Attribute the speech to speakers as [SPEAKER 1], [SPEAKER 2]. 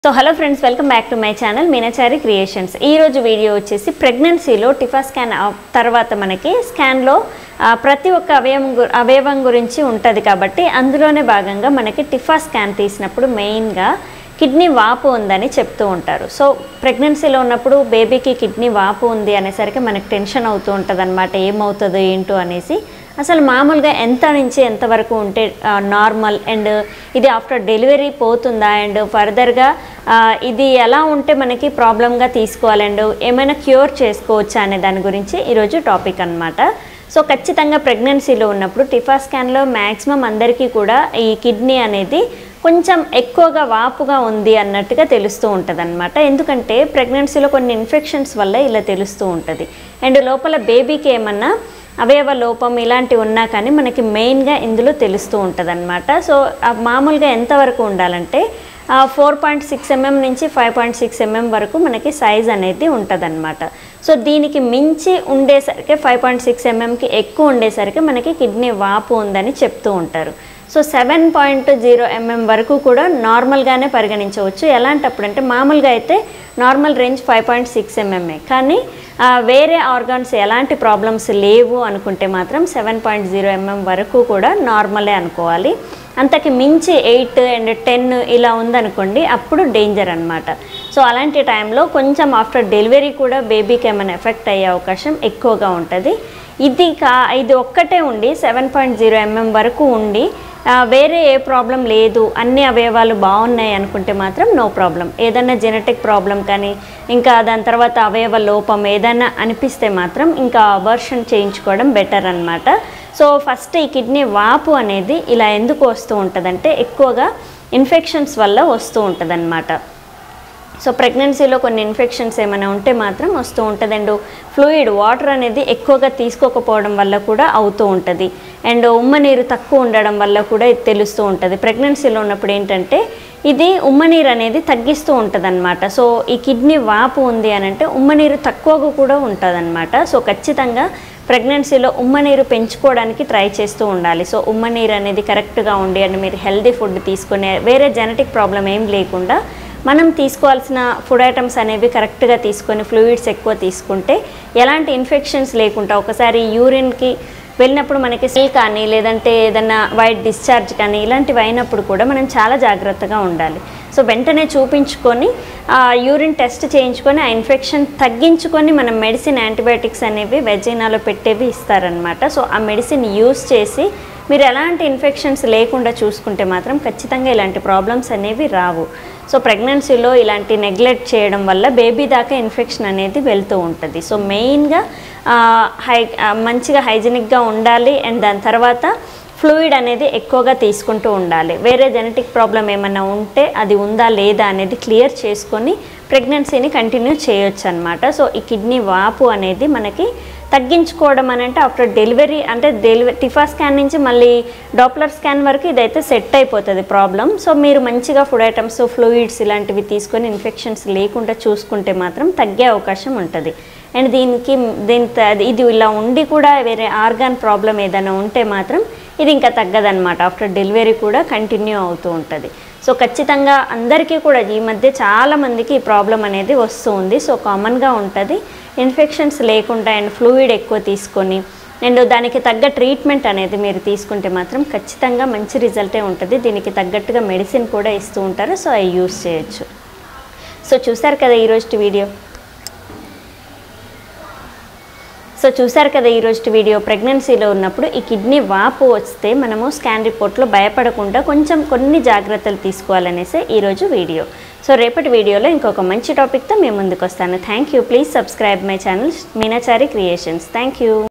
[SPEAKER 1] so hello friends welcome back to my channel Meenachari creations ఈ రోజు video వచ్చేసి ప్రెగ్నెన్సీలో టిఫా స్కాన్ ఆ- తర్వాత మనకి స్కాన్లో ఆ, ప్రతి ఒక్క అవయవం గు- అవయవం గురించి ఉంటుంది కాబట్టి అందులోనే భాగంగా మనకి టిఫా స్కాన్ తీసినప్పుడు మెయిన్గా కిడ్నీ వాపు ఉందని చెప్తూ ఉంటారు సో ప్రెగ్నెన్సీలో ఉన్నప్పుడు బేబీకి కిడ్నీ వాపు ఉంది అనేసరికి మనకి టెన్షన్ అవుతూ ఉంటుంది అనమాట ఏమవుతుందో ఏంటో అనేసి అసలు మామూలుగా ఎంత నుంచి ఎంత వరకు ఉంటే నార్మల్ అండ్ ఇది ఆఫ్టర్ డెలివరీ పోతుందా అండ్ ఫర్దర్గా ఇది ఎలా ఉంటే మనకి ప్రాబ్లమ్గా తీసుకోవాలి అండ్ ఏమైనా క్యూర్ చేసుకోవచ్చా అనే దాని గురించి ఈరోజు టాపిక్ అన్నమాట సో ఖచ్చితంగా ప్రెగ్నెన్సీలో ఉన్నప్పుడు టిఫా స్కాన్లో మ్యాక్సిమం అందరికీ కూడా ఈ కిడ్నీ అనేది కొంచెం ఎక్కువగా వాపుగా ఉంది అన్నట్టుగా తెలుస్తూ ఉంటుంది అనమాట ఎందుకంటే ప్రెగ్నెన్సీలో కొన్ని ఇన్ఫెక్షన్స్ వల్ల ఇలా తెలుస్తూ ఉంటుంది అండ్ లోపల బేబీకి ఏమన్నా అవయవ లోపం ఇలాంటివి ఉన్నా కానీ మనకి మెయిన్గా ఇందులో తెలుస్తూ ఉంటుంది అనమాట సో ఆ మామూలుగా ఎంతవరకు ఉండాలంటే ఫోర్ పాయింట్ సిక్స్ ఎంఎం నుంచి ఫైవ్ పాయింట్ సిక్స్ ఎంఎం వరకు మనకి సైజ్ అనేది ఉంటుంది సో దీనికి మించి ఉండేసరికి ఫైవ్ పాయింట్ సిక్స్ ఎంఎంకి ఎక్కువ ఉండేసరికి మనకి కిడ్నీ వాపు ఉందని చెప్తూ ఉంటారు so seven point zero mm వరకు కూడా నార్మల్గానే పరిగణించవచ్చు ఎలాంటప్పుడు అంటే మామూలుగా అయితే normal range five point six ఎంఎంఏ కానీ ఆ, వేరే ఆర్గాన్స్ ఎలాంటి ప్రాబ్లమ్స్ లేవు అనుకుంటే మాత్రం సెవెన్ పాయింట్ జీరో ఎంఎం వరకు కూడా నార్మలే అనుకోవాలి అంతకి మించి ఎయిట్ అండ్ టెన్ ఇలా ఉందనుకోండి అప్పుడు డేంజర్ అనమాట సో అలాంటి టైంలో కొంచెం ఆఫ్టర్ డెలివరీ కూడా బేబీకి ఏమైనా ఎఫెక్ట్ అయ్యే అవకాశం ఎక్కువగా ఉంటుంది ఇది కా ఇది ఒక్కటే ఉండి సెవెన్ పాయింట్ జీరో ఎంఎం వరకు ఉండి ఆ, వేరే ఏ ప్రాబ్లం లేదు అన్ని అవయవాలు బాగున్నాయి అనుకుంటే మాత్రం నో ప్రాబ్లం ఏదైనా జెనెటిక్ ప్రాబ్లం కానీ ఇంకా దాని తర్వాత అవయవ లోపం ఏదైనా అనిపిస్తే మాత్రం ఇంకా అబర్షన్ చేయించుకోవడం బెటర్ అన్నమాట సో ఫస్ట్ ఈ కిడ్నీ వాపు అనేది ఇలా ఎందుకు వస్తూ ఉంటుందంటే ఎక్కువగా ఇన్ఫెక్షన్స్ వల్ల వస్తూ ఉంటుంది సో ప్రెగ్నెన్సీలో కొన్ని ఇన్ఫెక్షన్స్ ఏమైనా ఉంటే మాత్రం వస్తూ ఉంటుంది అండ్ ఫ్లూయిడ్ వాటర్ అనేది ఎక్కువగా తీసుకోకపోవడం వల్ల కూడా అవుతూ ఉంటుంది అండ్ ఉమ్మ నీరు తక్కువ ఉండడం వల్ల కూడా ఇది తెలుస్తూ ఉంటుంది ప్రెగ్నెన్సీలో ఉన్నప్పుడు ఏంటంటే ఇది ఉమ్మ నీరు అనేది తగ్గిస్తూ ఉంటుంది సో ఈ కిడ్నీ వాపు ఉంది అని అంటే ఉమ్మ నీరు తక్కువగా కూడా ఉంటుంది సో ఖచ్చితంగా ప్రెగ్నెన్సీలో ఉమ్మ నీరు పెంచుకోవడానికి ట్రై చేస్తూ ఉండాలి సో ఉమ్మ నీరు అనేది కరెక్ట్గా ఉండి అండ్ మీరు హెల్దీ ఫుడ్ తీసుకునే వేరే జెనెటిక్ ప్రాబ్లం ఏం లేకుండా మనం తీసుకోవాల్సిన ఫుడ్ ఐటమ్స్ అనేవి కరెక్ట్గా తీసుకొని ఫ్లూయిడ్స్ ఎక్కువ తీసుకుంటే ఎలాంటి ఇన్ఫెక్షన్స్ లేకుండా ఒకసారి యూరిన్కి వెళ్ళినప్పుడు మనకి సెల్ కానీ లేదంటే ఏదైనా వైట్ డిశ్చార్జ్ కానీ ఇలాంటివి అయినప్పుడు కూడా మనం చాలా జాగ్రత్తగా ఉండాలి సో వెంటనే చూపించుకొని ఆ యూరిన్ టెస్ట్ చేయించుకొని ఆ ఇన్ఫెక్షన్ తగ్గించుకొని మనం మెడిసిన్ యాంటీబయాటిక్స్ అనేవి వెజైనాలో పెట్టేవి ఇస్తారనమాట సో ఆ మెడిసిన్ యూస్ చేసి మీరు ఎలాంటి ఇన్ఫెక్షన్స్ లేకుండా చూసుకుంటే మాత్రం ఖచ్చితంగా ఇలాంటి ప్రాబ్లమ్స్ అనేవి రావు సో ప్రెగ్నెన్సీలో ఇలాంటి నెగ్లెక్ట్ చేయడం వల్ల బేబీ దాకా ఇన్ఫెక్షన్ అనేది వెళ్తూ ఉంటుంది సో మెయిన్గా హై ఆ, మంచిగా హైజీనిక్గా ఉండాలి అండ్ దాని తర్వాత ఫ్లూయిడ్ అనేది ఎక్కువగా తీసుకుంటూ ఉండాలి వేరే జెనెటిక్ ప్రాబ్లం ఏమైనా ఉంటే అది ఉందా లేదా అనేది క్లియర్ చేసుకొని ప్రెగ్నెన్సీని కంటిన్యూ చేయొచ్చు అనమాట సో ఈ కిడ్నీ వాపు అనేది మనకి తగ్గించుకోవడం అని అంటే ఆఫ్టర్ డెలివరీ అంటే డెలివరీ టిఫా స్కాన్ నుంచి మళ్ళీ డాప్లర్ స్కాన్ వరకు ఇదైతే సెట్ అయిపోతుంది ప్రాబ్లం సో మీరు మంచిగా ఫుడ్ ఐటమ్స్ ఫ్లూయిడ్స్ ఇలాంటివి తీసుకొని ఇన్ఫెక్షన్స్ లేకుండా చూసుకుంటే మాత్రం తగ్గే అవకాశం ఉంటుంది అండ్ దీనికి దీని త- ఇది ఇలా ఉండి కూడా వేరే ఆర్గాన్ ప్రాబ్లం ఏదైనా ఉంటే మాత్రం ఇది ఇంకా తగ్గదన్నమాట ఆఫ్టర్ డెలివరీ కూడా కంటిన్యూ అవుతూ ఉంటుంది సో ఖచ్చితంగా అందరికీ కూడా ఈ మధ్య చాలా మందికి ఈ ప్రాబ్లం అనేది వస్తూ ఉంది సో కామన్గా ఉంటుంది ఇన్ఫెక్షన్స్ లేకుండా అండ్ ఫ్లూయిడ్ ఎక్కువ తీసుకొని అండ్ దానికి తగ్గ ట్రీట్మెంట్ అనేది మీరు తీసుకుంటే మాత్రం ఖచ్చితంగా మంచి రిజల్టే ఉంటుంది దీనికి తగ్గట్టుగా మెడిసిన్ కూడా ఇస్తూ ఉంటారు సో అవి యూస్ చేయొచ్చు సో చూసారు కదా ఈరోజు వీడియో సో చూసారు కదా ఈరోజు వీడియో ప్రెగ్నెన్సీలో ఉన్నప్పుడు ఈ కిడ్నీ వాపు వస్తే మనము స్కాన్ రిపోర్ట్లో భయపడకుండా కొంచెం కొన్ని జాగ్రత్తలు తీసుకోవాలనేసి ఈరోజు వీడియో సో రేపటి వీడియోలో ఇంకొక మంచి టాపిక్తో మేము ముందుకు వస్తాను thank you please subscribe my channel Meenachari creations thank you